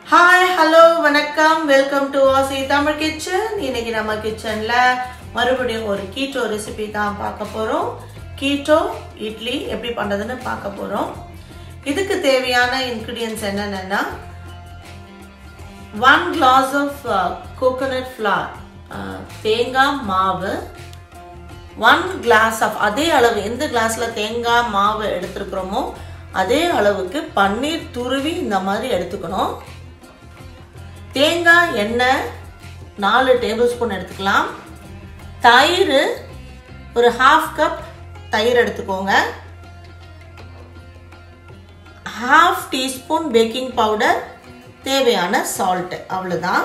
hi hello வணக்கம் welcome to Aasi Tamil kitchen இன்னைக்கு நம்ம கிச்சன்ல மறுபடியும் ஒரு கீட்டோ ரெசிபி தான் பார்க்க போறோம் கீட்டோ இட்லி எப்படி பண்றதுன்னு பார்க்க போறோம் இதுக்கு தேவையான இன்க்ரீடியன்ஸ் என்னென்னா one glass of coconut flour தேங்காய் மாவு ஒன் கிளாஸ் ஆஃப் அதே அளவு எந்த கிளாஸில் தேங்காய் மாவு எடுத்துருக்குறோமோ அதே அளவுக்கு பன்னீர் துருவி இந்த மாதிரி எடுத்துக்கணும் தேங்காய் எண்ணெய் நாலு டேபிள் ஸ்பூன் எடுத்துக்கலாம் தயிர் ஒரு ஹாஃப் கப் தயிர் எடுத்துக்கோங்க ஹாஃப் டீஸ்பூன் பேக்கிங் பவுடர் தேவையான சால்ட் அவ்வளோதான்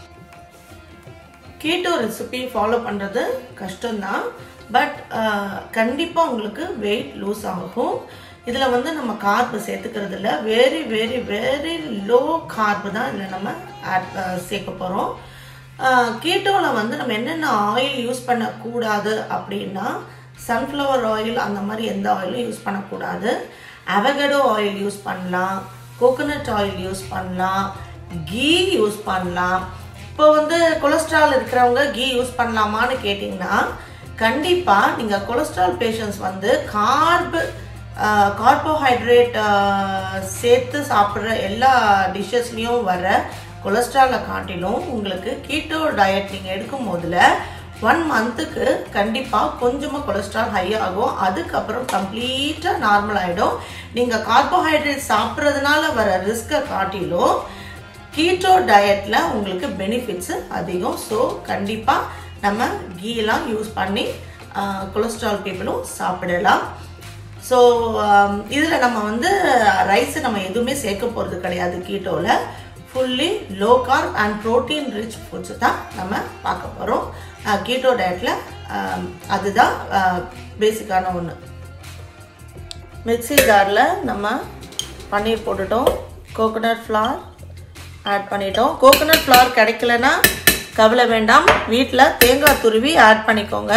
கீட்டோ ரெசிபி ஃபாலோ பண்ணுறது கஷ்டம்தான் பட் கண்டிப்பாக உங்களுக்கு வெயிட் லூஸ் ஆகும் இதில் வந்து நம்ம கார்பு சேர்த்துக்கிறது இல்லை very very very low carb தான் இதில் நம்ம ஆட் சேர்க்க போகிறோம் கீட்டோவில் வந்து நம்ம என்னென்ன ஆயில் யூஸ் பண்ணக்கூடாது அப்படின்னா சன்ஃப்ளவர் ஆயில் அந்த மாதிரி எந்த ஆயிலும் யூஸ் பண்ணக்கூடாது அவகடோ ஆயில் யூஸ் பண்ணலாம் கோகோனட் ஆயில் யூஸ் பண்ணலாம் கீ யூஸ் பண்ணலாம் இப்போ வந்து கொலஸ்ட்ரால் இருக்கிறவங்க கீ யூஸ் பண்ணலாமான்னு கேட்டிங்கன்னா கண்டிப்பாக நீங்கள் கொலஸ்ட்ரால் பேஷண்ட்ஸ் வந்து கார்பு கார்போஹைட்ரேட் சேர்த்து சாப்பிட்ற எல்லா டிஷ்ஷஸ்லேயும் வர கொலஸ்ட்ராலை காட்டிலும் உங்களுக்கு கீட்டோ டயட் நீங்கள் எடுக்கும் போதில் ஒன் மந்த்துக்கு கண்டிப்பாக கொஞ்சமாக கொலஸ்ட்ரால் ஹை ஆகும் அதுக்கப்புறம் கம்ப்ளீட்டாக நார்மல் ஆகிடும் நீங்கள் கார்போஹைட்ரேட் சாப்பிட்றதுனால வர ரிஸ்க்கை காட்டிலும் கீட்டோ டயட்டில் உங்களுக்கு பெனிஃபிட்ஸு அதிகம் ஸோ கண்டிப்பாக நம்ம கீலாம் யூஸ் பண்ணி கொலஸ்ட்ரால் பீப்புளும் சாப்பிடலாம் ஸோ இதில் நம்ம வந்து ரைஸை நம்ம எதுவுமே சேர்க்க போகிறது கிடையாது கீட்டோவில் fully low carb and protein rich foods தான் நம்ம பார்க்க போகிறோம் கீட்டோ டயட்டில் அதுதான் பேசிக்கான ஒன்று மிக்சி ஜாரில் நம்ம பன்னீர் போட்டுட்டோம் கோகோனட் ஃப்ளார் ஆட் பண்ணிட்டோம் கோகோனட் ஃப்ளார் கிடைக்கலன்னா கவலை வேண்டாம் வீட்டில் தேங்காய் துருவி ஆட் பண்ணிக்கோங்க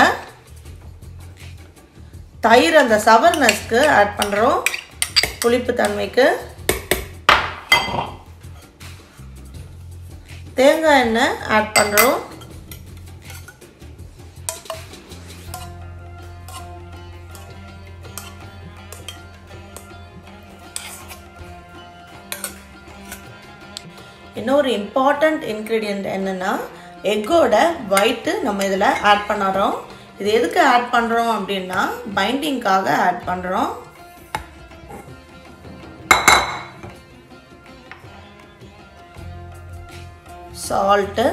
தயிர் அந்த சவர்னஸ்க்கு ஆட் பண்ணுறோம் புளிப்பு தன்மைக்கு தேங்காய் எண்ணெய் ஆட் பண்ணுறோம் இன்னொரு இம்பார்ட்டண்ட் இன்க்ரீடியண்ட் என்னென்னா எக்கோட ஒயிட்டு நம்ம இதில் ஆட் பண்ணுறோம் இது எதுக்கு ஆட் பண்ணுறோம் அப்படின்னா பைண்டிங்காக ஆட் பண்ணுறோம் சால்ட்டு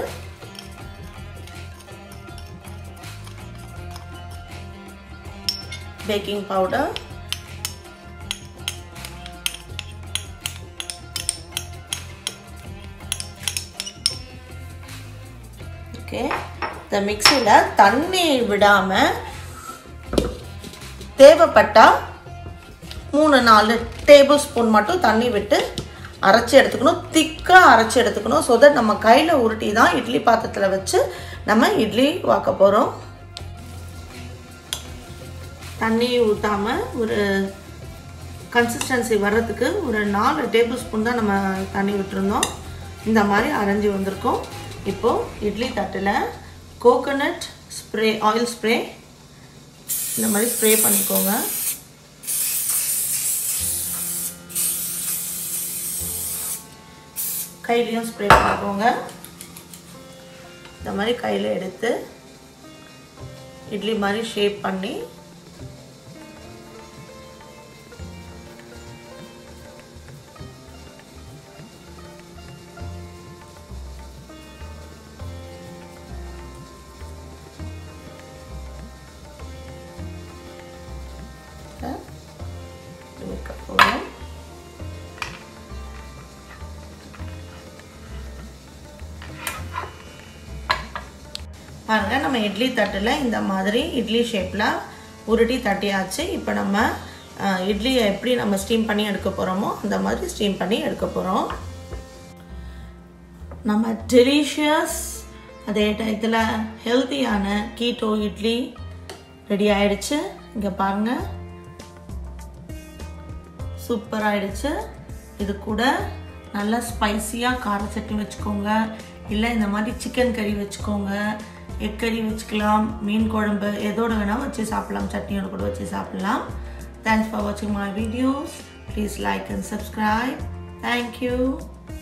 பேக்கிங் பவுடர் ஓகே இந்த மிக்சியில் தண்ணி விடாமல் தேவைப்பட்டால் மூணு நாலு டேபிள் ஸ்பூன் மட்டும் தண்ணி விட்டு அரைச்சி எடுத்துக்கணும் திக்காக அரைச்சி எடுத்துக்கணும் ஸோ தட் நம்ம கையில் உருட்டி தான் இட்லி பாத்திரத்தில் வச்சு நம்ம இட்லி வாக்க போகிறோம் தண்ணி ஊற்றாமல் ஒரு கன்சிஸ்டன்சி வர்றதுக்கு ஒரு நாலு டேபிள் ஸ்பூன் தான் நம்ம தண்ணி விட்டுருந்தோம் இந்த மாதிரி அரைஞ்சி வந்திருக்கோம் இப்போது இட்லி தட்டில் கோகோனட் ஸ்ப்ரே ஆயில் ஸ்ப்ரே இந்த மாதிரி ஸ்ப்ரே பண்ணிக்கோங்க கையிலையும் ஸ்ப்ரே பண்ணிக்கோங்க இந்த மாதிரி கையில் எடுத்து இட்லி மாதிரி ஷேப் பண்ணி வைக்க போகிறோம் பாருங்கள் நம்ம இட்லி தட்டில் இந்த மாதிரி இட்லி ஷேப்பில் உருட்டி தட்டியாச்சு இப்போ நம்ம இட்லியை எப்படி நம்ம ஸ்டீம் பண்ணி எடுக்க போகிறோமோ அந்த மாதிரி ஸ்டீம் பண்ணி எடுக்க போகிறோம் நம்ம டெலிஷியஸ் அதே டயத்தில் ஹெல்த்தியான கீட்டோ இட்லி ரெடி ஆயிடுச்சு இங்கே பாருங்கள் சூப்பர் ஆயிடுச்சு இது கூட நல்லா ஸ்பைசியாக கார சட்னி வச்சுக்கோங்க இல்லை இந்த மாதிரி சிக்கன் கறி வச்சுக்கோங்க எக் கறி வச்சுக்கலாம் மீன் குழம்பு எதோட வேணால் வச்சு சாப்பிடலாம் சட்னியோட கூட வச்சு சாப்பிடலாம் தேங்க்ஸ் ஃபார் வாட்சிங் my videos please like and subscribe thank you